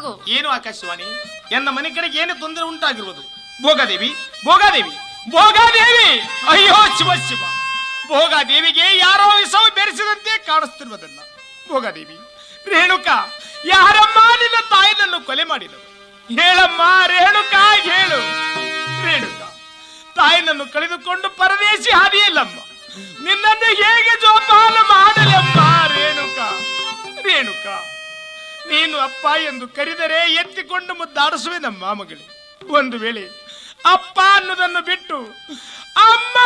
ಹೋಗು ಏನು ಆಕಾಶವಾಣಿ ಎನ್ನ ಮನೆ ಕಡೆಗೆ ಏನು ತೊಂದರೆ ಉಂಟಾಗಿರುವುದು ಭೋಗಾದೇವಿ ಭೋಗಾದೇವಿ ಭೋಗಾದೇವಿ ಅಯ್ಯೋ ಶಿವ ಶಿವ ಭೋಗಾದೇವಿಗೆ ಯಾರೋ ವಿಷವು ಬೆರೆಸಿದಂತೆ ಕಾಣಿಸ್ತಿರುವುದಲ್ಲ ಭೋಗಾದೇವಿ ರೇಣುಕ ಯಾರಮ್ಮ ನಿನ್ನ ತಾಯಿನನ್ನು ಕೊಲೆ ಮಾಡಿದರು ಹೇಳಮ್ಮ ರೇಣುಕ ಹೇಳು ರೇಣುಕ ತಾಯಿನನ್ನು ಕಳೆದುಕೊಂಡು ಪರದೇಶಿ ಹಾದಿಯಲ್ಲಮ್ಮ ನಿನ್ನನ್ನು ಹೇಗೆ ಜೋಪಾನ ಮಾಡಲಮ್ಮ ರೇಣುಕ ರೇಣುಕ ನೀನು ಅಪ್ಪ ಎಂದು ಕರೆದರೆ ಎತ್ತಿಕೊಂಡು ಮುದ್ದಾಡಿಸುವೆ ನಮ್ಮ ಮಗಳೇ ಒಂದು ವೇಳೆ ಅಪ್ಪ ಅನ್ನೋದನ್ನು ಬಿಟ್ಟು ಅಮ್ಮ